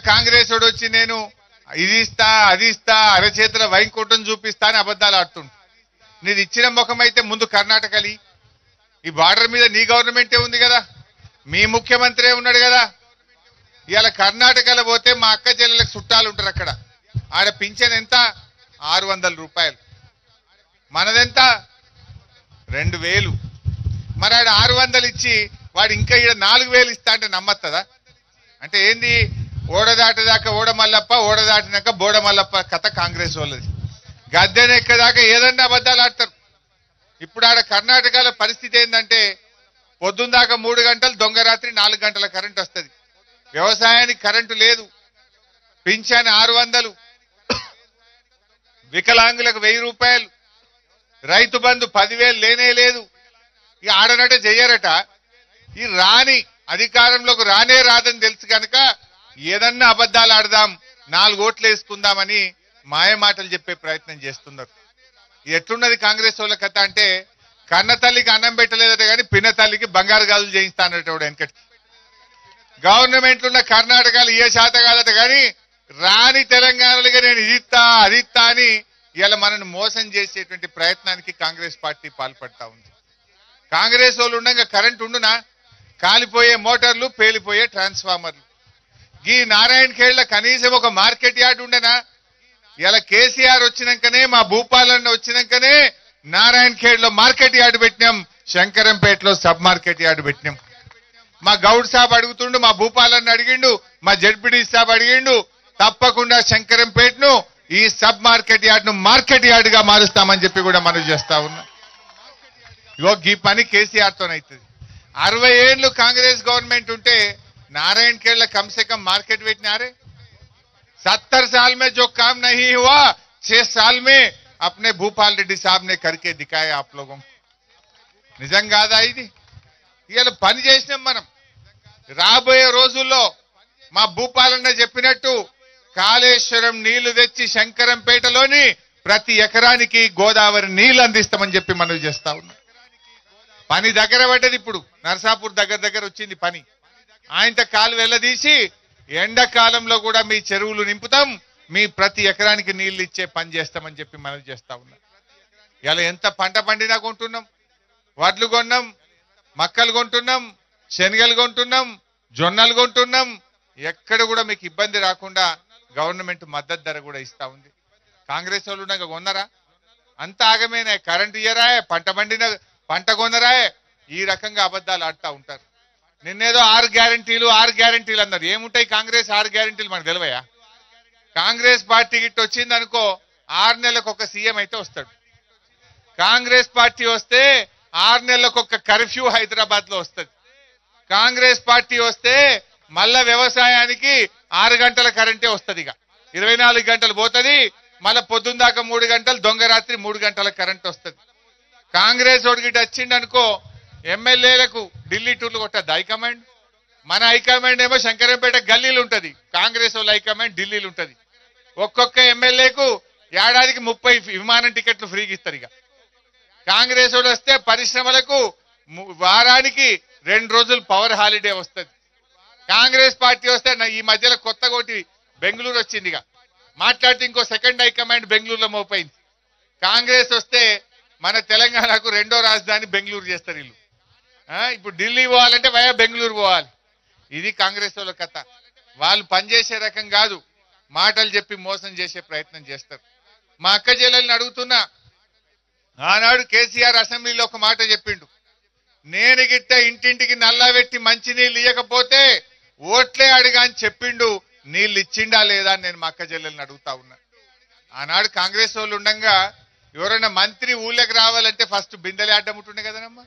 కాంగ్రెస్ వాడు వచ్చి నేను ఇది ఇస్తా అది ఇస్తా అరచేతుల వైంకుటం చూపిస్తా అని అబద్ధాలు ఆడుతుండు నీది ఇచ్చిన ముఖం అయితే ముందు కర్ణాటకలి ఈ బార్డర్ మీద నీ గవర్నమెంటే ఉంది కదా మీ ముఖ్యమంత్రి ఉన్నాడు కదా ఇవాళ కర్ణాటకలో పోతే మా అక్క చెల్లెలకు చుట్టాలు ఉంటారు అక్కడ ఆడ పింఛన్ ఎంత ఆరు వందల రూపాయలు మనదెంత రెండు వేలు మరి ఆడ ఆరు వందలు ఇచ్చి వాడు ఇంకా ఈడ నాలుగు వేలు ఇస్తా అంటే నమ్మత్తదా అంటే ఏంది ఓడ దాటేదాకా ఓడ మల్లప్ప ఓడ దాటినాక బోడ మల్లప్ప కథ కాంగ్రెస్ వాళ్ళది గద్దెనెక్కదాకా ఏదన్నా అబద్ధాలు ఆడతారు ఇప్పుడు ఆడ కర్ణాటకలో పరిస్థితి ఏంటంటే పొద్దున్న దాకా మూడు గంటలు దొంగ రాత్రి నాలుగు గంటల కరెంట్ వస్తుంది వ్యవసాయానికి కరెంటు లేదు పింఛన్ ఆరు వందలు వికలాంగులకు వెయ్యి రూపాయలు రైతు బంధు పదివేలు లేనే లేదు ఇక ఆడనట చెయ్యరట ఈ రాని అధికారంలోకి రానే రాదని తెలుసు కనుక ఏదన్నా అబద్ధాలు ఆడదాం నాలుగు ఓట్లు వేసుకుందామని మాయ మాటలు చెప్పే ప్రయత్నం చేస్తున్నారు ఎట్లున్నది కాంగ్రెస్ వాళ్ళ కథ అంటే కన్న తల్లికి అన్నం పెట్టలేదట కానీ పిన్న తల్లికి బంగారు గాజులు చేయిస్తానట వెనకటి గవర్నమెంట్ ఉన్న కర్ణాటకలో ఏ శాత కాదట కానీ రాని తెలంగాణలుగా నేను ఇది ఇస్తా అది ఇస్తా అని ఇలా మనల్ని మోసం చేసేటువంటి ప్రయత్నానికి కాంగ్రెస్ పార్టీ పాల్పడతా ఉంది కాంగ్రెస్ వాళ్ళు ఉండగా కరెంట్ ఉండునా కాలిపోయే మోటార్లు పేలిపోయే ట్రాన్స్ఫార్మర్లు ఈ నారాయణ ఖేళ్ల కనీసం ఒక మార్కెట్ యార్డ్ ఉండనా ఇలా కేసీఆర్ వచ్చినాకనే మా భూపాలన్న వచ్చినాకనే నారాయణ ఖేడ్ లో మార్కెట్ యార్డ్ పెట్టినాం శంకరంపేటలో సబ్ మార్కెట్ యార్డ్ పెట్టినాం మా గౌడ్ సాబ్ అడుగుతుండు మా భూపాలన్న అడిగిండు మా జడ్పిడి సాబ్ అడిగిండు తప్పకుండా శంకరంపేటను ఈ సబ్ మార్కెట్ యార్డ్ ను మార్కెట్ యార్డ్ గా మారుస్తామని చెప్పి కూడా మనం చేస్తా ఉన్నాం ఇగో ఈ పని కేసీఆర్ తోనైతుంది అరవై ఏళ్ళు కాంగ్రెస్ గవర్నమెంట్ ఉంటే नारायण खेड़ कम से कम मार्केट बेचने आ रहे सत्तर साल में जो काम नहीं हुआ छह साल में अपने भूपाल रेड्डी साहब ने करके दिखाया आप लोगों को నిజం కాదా ఇది ఇవాళ పని చేసినాం మనం రాబోయే రోజుల్లో మా భూపాలన్న చెప్పినట్టు కాళేశ్వరం నీళ్లు తెచ్చి శంకరంపేటలోని ప్రతి ఎకరానికి గోదావరి నీళ్లు అందిస్తామని చెప్పి మనం చేస్తా ఉన్నాం పని దగ్గర పడ్డది ఇప్పుడు నరసాపూర్ దగ్గర దగ్గర వచ్చింది పని ఆయనతో కాలు వెళ్ళదీసి ఎండాకాలంలో కూడా మీ చెరువులు నింపుతాం మీ ప్రతి ఎకరానికి నీళ్లు ఇచ్చే పని చేస్తామని చెప్పి మనం చేస్తా ఉన్నాం ఇలా ఎంత పంట పండినా కొంటున్నాం వడ్లు కొన్నాం మక్కలు కొంటున్నాం శనగలు కొంటున్నాం జొన్నలు కొంటున్నాం ఎక్కడ కూడా మీకు ఇబ్బంది రాకుండా గవర్నమెంట్ మద్దతు ధర కూడా ఇస్తా ఉంది కాంగ్రెస్ వాళ్ళు ఉన్నాక కొన్నారా అంత ఆగమేనా కరెంట్ ఇయ్యరా పంట పండిన పంట కొనరా ఈ రకంగా అబద్ధాలు ఆడుతూ ఉంటారు నిన్నేదో ఆరు గ్యారంటీలు ఆరు గ్యారంటీలు అన్నారు ఏముంటాయి కాంగ్రెస్ ఆరు గ్యారంటీలు మనకు తెలివయా కాంగ్రెస్ పార్టీ గిట్ట వచ్చింది అనుకో ఆరు నెలలకు ఒక సీఎం అయితే వస్తాడు కాంగ్రెస్ పార్టీ వస్తే ఆరు నెలలకు ఒక కర్ఫ్యూ హైదరాబాద్ లో వస్తుంది కాంగ్రెస్ పార్టీ వస్తే మళ్ళా వ్యవసాయానికి ఆరు గంటల కరెంటే వస్తుంది ఇక ఇరవై నాలుగు గంటలు పోతుంది మళ్ళా పొద్దున్న దాకా మూడు గంటలు దొంగ రాత్రి మూడు గంటల కరెంట్ వస్తుంది కాంగ్రెస్ ఒడిగిట వచ్చిండు అనుకో ఎమ్మెల్యేలకు ఢిల్లీ టూర్లు కొట్టద్దు హైకమాండ్ మన హైకమాండ్ ఏమో శంకరంపేట గల్లీలు ఉంటది కాంగ్రెస్ వాళ్ళ హైకమాండ్ ఢిల్లీలు ఉంటది ఒక్కొక్క ఎమ్మెల్యేకు ఏడాదికి ముప్పై విమానం టికెట్లు ఫ్రీగా ఇస్తారు ఇక కాంగ్రెస్ వాళ్ళు వస్తే పరిశ్రమలకు ము- వారానికి రెండు రోజులు పవర్ హాలిడే వస్తుంది కాంగ్రెస్ పార్టీ వస్తే నా- ఈ మధ్యలో కొత్త కోటి బెంగళూరు వచ్చింది ఇక మాట్లాడితే ఇంకో సెకండ్ హైకమాండ్ బెంగళూరులో మోపైంది కాంగ్రెస్ వస్తే మన తెలంగాణకు రెండో రాజధాని బెంగళూరు చేస్తారు వీళ్ళు ఆ, ఇప్పుడు ఢిల్లీ పోవాలంటే వయా బెంగళూరు పోవాలి ఇది కాంగ్రెస్ వాళ్ళ కథ వాళ్ళు పనిచేసే రకం కాదు మాటలు చెప్పి మోసం చేసే ప్రయత్నం చేస్తారు మా అక్క చెల్లెల్ని అడుగుతున్నా ఆనాడు కేసీఆర్ అసెంబ్లీలో ఒక మాట చెప్పిండు నేను గిట్ట ఇంటింటికి నల్లా పెట్టి మంచినీళ్ళు ఇవ్వకపోతే ఓట్లే అడిగా అని చెప్పిండు నీళ్ళు ఇచ్చిండా లేదా అని నేను మా అక్క చెల్లెల్ని అడుగుతా ఉన్నా ఆనాడు కాంగ్రెస్ వాళ్ళు ఉండగా ఎవరైనా మంత్రి ఊళ్ళకి రావాలంటే ఫస్ట్ బిందెలే అడ్డం ఉంటుండే కదనమ్మా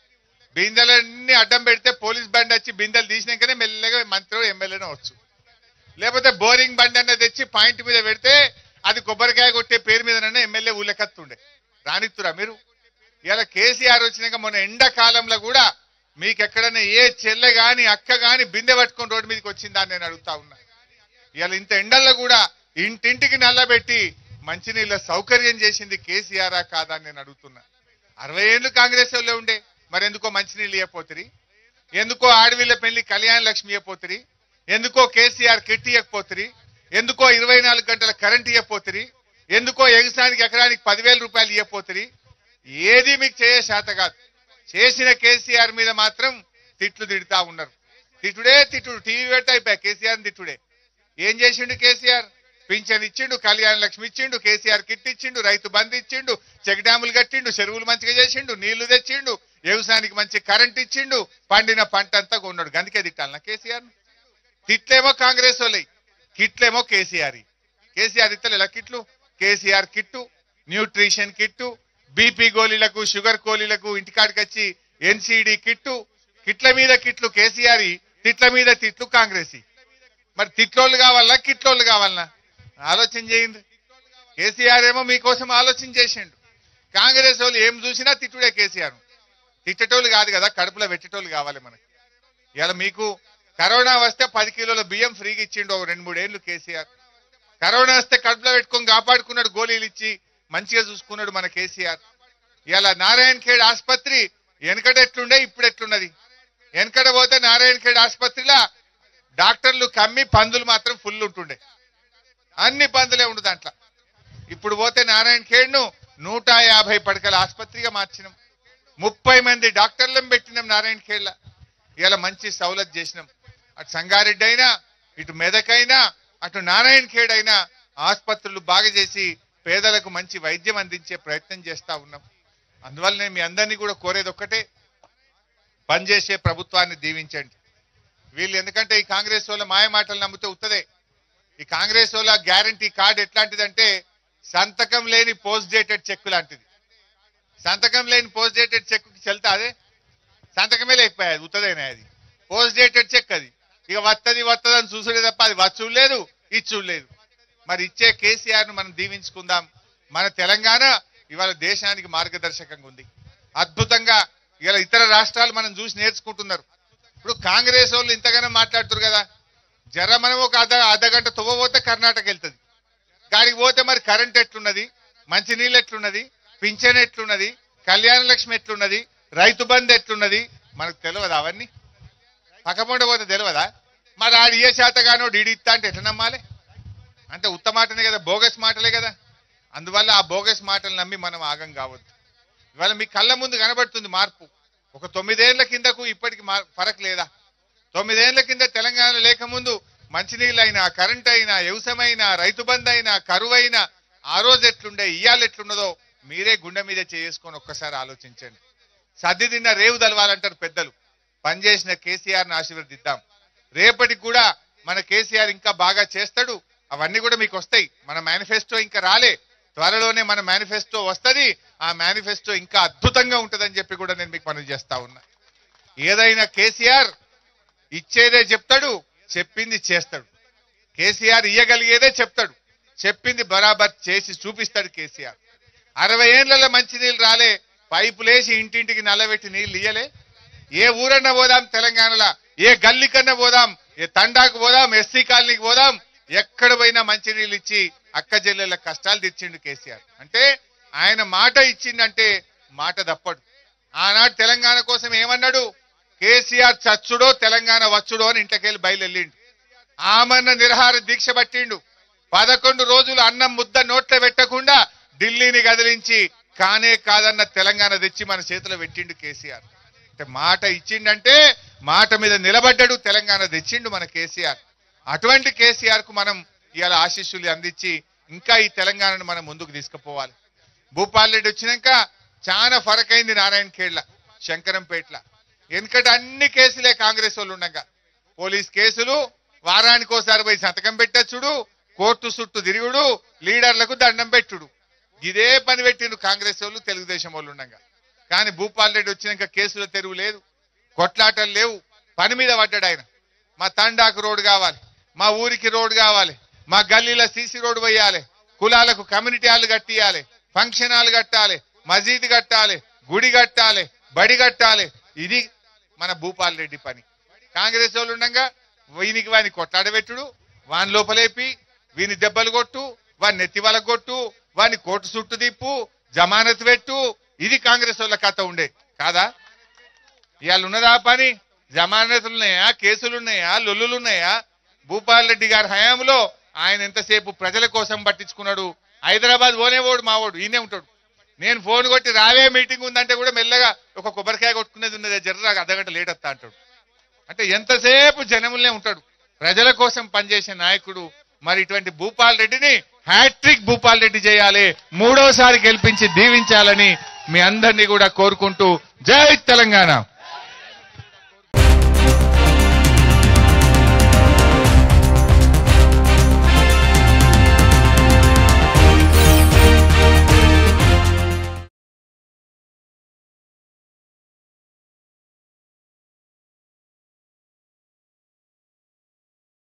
బిందెలన్నీ అడ్డం పెడితే పోలీస్ బండి వచ్చి బిందెలు తీసినాకనే మెల్లగా మంత్రి ఎమ్మెల్యేనే వచ్చు లేకపోతే బోరింగ్ బండి అన్న తెచ్చి పాయింట్ మీద పెడితే అది కొబ్బరికాయ కొట్టే పేరు మీదనన్నా ఎమ్మెల్యే ఊళ్ళకత్తుండే రానిత్తురా మీరు ఇలా కేసీఆర్ వచ్చినాక మొన్న ఎండాకాలంలో కూడా మీకు ఎక్కడైనా ఏ చెల్లె గాని అక్క గాని బిందె పట్టుకొని రోడ్డు మీదకి వచ్చిందా అని నేను అడుగుతా ఉన్నా ఇవాళ ఇంత ఎండల్లో కూడా ఇంటింటికి నల్లబెట్టి మంచినీళ్ళ సౌకర్యం చేసింది కేసీఆర్ కాదా అని నేను అడుగుతున్నా అరవై ఏళ్ళు కాంగ్రెస్ వాళ్ళే ఉండే మరి ఎందుకో మంచినీళ్ళు ఇవ్వపోతురి ఎందుకో ఆడవిళ్ళ పెళ్లి కళ్యాణ లక్ష్మి ఇవ్వపోతురి ఎందుకో కేసీఆర్ కిట్ ఇవ్వకపోతుంది ఎందుకో ఇరవై నాలుగు గంటల కరెంట్ ఇవ్వకపోతుంది ఎందుకో ఎగసానికి ఎకరానికి పదివేల రూపాయలు ఇవ్వకపోతుంది ఏది మీకు చేయ శాత కాదు చేసిన కేసీఆర్ మీద మాత్రం తిట్లు తిడుతా ఉన్నారు తిట్టుడే తిట్టుడు టీవీ పెట్టి అయిపోయా కేసీఆర్ తిట్టుడే ఏం చేసిండు కేసీఆర్ పింఛన్ ఇచ్చిండు కళ్యాణ లక్ష్మి ఇచ్చిండు కేసీఆర్ కిట్ ఇచ్చిండు రైతు బంద్ ఇచ్చిండు చెక్ డ్యాములు కట్టిండు చెరువులు మంచిగా చేసిండు నీళ్లు తెచ్చిండు వ్యవసాయానికి మంచి కరెంట్ ఇచ్చిండు పండిన పంట అంతా కొన్నాడు గందుకే తిట్టాలనా కేసీఆర్ తిట్లేమో కాంగ్రెస్ వాళ్ళవి కిట్లేమో కేసీఆర్ కేసీఆర్ ఇత్తలేలా కిట్లు KCR kit nutrition kit BP గోళీలకు షుగర్ గోళీలకు ఇంటికాడికి వచ్చి ఎన్సీడీ కిట్టు కిట్ల మీద కిట్లు కేసీఆర్ తిట్ల మీద తిట్లు కాంగ్రెస్ మరి తిట్లోళ్ళు కావాలా కిట్లోళ్ళు కావాలనా ఆలోచన చేయండి కేసీఆర్ ఏమో మీకోసం ఆలోచన చేసిండు కాంగ్రెస్ వాళ్ళు ఏం చూసినా తిట్టుడే కేసీఆర్ తిట్టేటోళ్ళు కాదు కదా కడుపులో పెట్టేటోళ్ళు కావాలి మనకి ఇలా మీకు కరోనా వస్తే పది కిలోల బియ్యం ఫ్రీగా ఇచ్చిండు ఒక రెండు మూడేళ్లు కేసీఆర్ కరోనా వస్తే కడుపులో పెట్టుకొని కాపాడుకున్నాడు గోళీలు ఇచ్చి మంచిగా చూసుకున్నాడు మన కేసీఆర్ ఇలా నారాయణ ఖేడ్ ఆసుపత్రి వెనకట ఎట్లుండే ఇప్పుడు ఎట్లున్నది వెనకట పోతే నారాయణ ఖేడ్ ఆసుపత్రిలో డాక్టర్లు కమ్మి పందులు మాత్రం ఫుల్ ఉంటుండే అన్ని పందులే ఉండు దాంట్లో ఇప్పుడు పోతే నారాయణ ఖేడ్ను నూట యాభై పడకల ఆసుపత్రిగా మార్చినాం ముప్పై మంది డాక్టర్లను పెట్టినాం నారాయణ ఖేడ్ల ఇలా మంచి సౌలత్ చేసినాం అటు సంగారెడ్డి అయినా ఇటు మెదకైనా అటు నారాయణ ఖేడ్ అయినా ఆసుపత్రులు బాగా చేసి పేదలకు మంచి వైద్యం అందించే ప్రయత్నం చేస్తా ఉన్నాం అందువల్ల నేను మీ అందరినీ కూడా కోరేది ఒక్కటే పనిచేసే ప్రభుత్వాన్ని దీవించండి వీళ్ళు ఎందుకంటే ఈ కాంగ్రెస్ వాళ్ళ మాయ మాటలు నమ్మితే ఉత్తదే ఈ కాంగ్రెస్ వాళ్ళ గ్యారంటీ కార్డు ఎట్లాంటిదంటే సంతకం లేని పోస్ట్ డేటెడ్ చెక్ లాంటిది సంతకం లేని పోస్ట్ డేటెడ్ చెక్ చెల్తా అదే సంతకమే లేకపోయాది ఉత్తదేనా అది పోస్ట్ డేటెడ్ చెక్ అది ఇక వత్తది వత్తది అని చూసుడే తప్ప అది వచ్చు లేదు ఇచ్చు లేదు మరి ఇచ్చే కేసీఆర్ ను మనం దీవించుకుందాం మన తెలంగాణ ఇవాళ దేశానికి మార్గదర్శకంగా ఉంది అద్భుతంగా ఇలా ఇతర రాష్ట్రాలు మనం చూసి నేర్చుకుంటున్నారు ఇప్పుడు కాంగ్రెస్ వాళ్ళు ఇంతగానో మాట్లాడుతారు కదా జర మనం ఒక అర్ధ అర్ధగంట తువ్వబోతే కర్ణాటక వెళ్తుంది గాడికి పోతే మరి కరెంట్ ఎట్లున్నది మంచినీళ్ళు ఎట్లున్నది పింఛన్ ఎట్లున్నది కళ్యాణ లక్ష్మి ఎట్లున్నది రైతు బంధు ఎట్లున్నది మనకు తెలియదు అవన్నీ పక్కపొండ పోతే తెలియదా మరి ఆడు ఏ శాతగానో డీడీ ఇస్తా అంటే ఎట్లా నమ్మాలి అంటే ఉత్తమాటనే కదా బోగస్ మాటలే కదా అందువల్ల ఆ బోగస్ మాటలు నమ్మి మనం ఆగం కావద్దు ఇవాళ మీ కళ్ళ ముందు కనబడుతుంది మార్పు ఒక తొమ్మిదేళ్ల కిందకు ఇప్పటికి మా- ఫరక్ లేదా తొమ్మిదేళ్ల కింద తెలంగాణ లేకముందు మంచినీళ్ళు అయినా కరెంట్ అయినా వ్యవసాయమైనా రైతు బంధు అయినా కరువు అయినా ఆ రోజు ఎట్లుండే ఇయ్యాలు ఎట్లున్నదో మీరే గుండె మీద చేసుకొని ఒక్కసారి ఆలోచించండి సర్ది తిన్న రేవు దలవాలంటారు పెద్దలు పనిచేసిన కేసీఆర్ ని ఆశీర్వదిద్దాం రేపటికి కూడా మన కేసీఆర్ ఇంకా బాగా చేస్తాడు అవన్నీ కూడా మీకు వస్తాయి మన మేనిఫెస్టో ఇంకా రాలే త్వరలోనే మన మేనిఫెస్టో వస్తది ఆ మేనిఫెస్టో ఇంకా అద్భుతంగా ఉంటదని చెప్పి కూడా నేను మీకు పనులు చేస్తా ఉన్నా ఏదైనా కేసీఆర్ ఇచ్చేదే చెప్తాడు చెప్పింది చేస్తాడు కేసీఆర్ ఇయ్యగలిగేదే చెప్తాడు చెప్పింది బరాబర్ చేసి చూపిస్తాడు కేసీఆర్ అరవై ఏళ్లలో మంచినీళ్ళు రాలే పైపులేసి ఇంటింటికి నల్లబెట్టి నీళ్లు ఇయ్యలే ఏ ఊరన్నా పోదాం తెలంగాణలో ఏ గల్లి కన్నా పోదాం ఏ తండాకు పోదాం ఎస్సీ కాలనీకి పోదాం ఎక్కడ పోయినా మంచినీళ్ళు ఇచ్చి అక్క చెల్లెళ్ళ కష్టాలు తెచ్చిండు కేసీఆర్ అంటే ఆయన మాట ఇచ్చిండంటే మాట తప్పడు ఆనాడు తెలంగాణ కోసం ఏమన్నాడు కేసీఆర్ చచ్చుడో తెలంగాణ వచ్చుడో అని ఇంటకెళ్ళి బయలుదేరిండు ఆమన్న నిరహార దీక్ష పట్టిండు పదకొండు రోజులు అన్నం ముద్ద నోట్లో పెట్టకుండా ఢిల్లీని కదిలించి కానే కాదన్న తెలంగాణ తెచ్చి మన చేతిలో పెట్టిండు కేసీఆర్ అంటే మాట ఇచ్చిండంటే మాట మీద నిలబడ్డాడు తెలంగాణ తెచ్చిండు మన కేసీఆర్ అటువంటి కేసీఆర్ కు మనం ఇవాళ ఆశీస్సులు అందించి ఇంకా ఈ తెలంగాణను మనం ముందుకు తీసుకుపోవాలి భూపాల్ రెడ్డి వచ్చినాక చాలా ఫరక్ అయింది నారాయణ ఖేడ్ల శంకరంపేట్ల ఎందుకంటే అన్ని కేసులే కాంగ్రెస్ వాళ్ళు ఉండగా పోలీస్ కేసులు వారానికి ఒకసారి పోయి సంతకం పెట్టచ్చుడు కోర్టు చుట్టూ తిరుగుడు లీడర్లకు దండం పెట్టుడు ఇదే పని పెట్టిండు కాంగ్రెస్ వాళ్ళు తెలుగుదేశం వాళ్ళు ఉండగా కానీ భూపాల్ రెడ్డి వచ్చినాక కేసుల తెరువు లేదు కొట్లాటలు లేవు పని మీద పడ్డాడు ఆయన మా తండాకు రోడ్డు కావాలి మా ఊరికి రోడ్డు కావాలి మా గల్లీలో సీసీ రోడ్డు వేయాలి కులాలకు కమ్యూనిటీ హాల్ కట్టియాలి ఫంక్షన్ హాల్ కట్టాలి మసీద్ కట్టాలి గుడి కట్టాలి బడి కట్టాలి ఇది మన భూపాల్ రెడ్డి పని కాంగ్రెస్ వాళ్ళు ఉండగా వీనికి వాని కొట్లాడబెట్టుడు వాని లోపలేపి వీని దెబ్బలు కొట్టు వాని నెత్తి వల కొట్టు వాని కోటు చుట్టు తిప్పు జమానత్ పెట్టు ఇది కాంగ్రెస్ వాళ్ళ కథ ఉండే కాదా ఇవాళ ఉన్నదా ఆ పని జమానతులు ఉన్నాయా కేసులు ఉన్నాయా లొల్లులు ఉన్నాయా భూపాల్ రెడ్డి గారి హయాంలో ఆయన ఎంతసేపు ప్రజల కోసం పట్టించుకున్నాడు హైదరాబాద్ పోనేవాడు మావాడు ఈయనే ఉంటాడు నేను ఫోన్ కొట్టి రావే మీటింగ్ ఉందంటే కూడా మెల్లగా ఒక కొబ్బరికాయ కొట్టుకునేది ఉన్నది జర్ర అర్ధగంట లేట్ వస్తా అంటాడు అంటే ఎంతసేపు జనములనే ఉంటాడు ప్రజల కోసం పనిచేసే నాయకుడు మరి ఇటువంటి భూపాల్ రెడ్డిని హ్యాట్రిక్ భూపాల్ రెడ్డి చేయాలి మూడోసారి గెలిపించి దీవించాలని మీ అందరినీ కూడా కోరుకుంటూ జై తెలంగాణ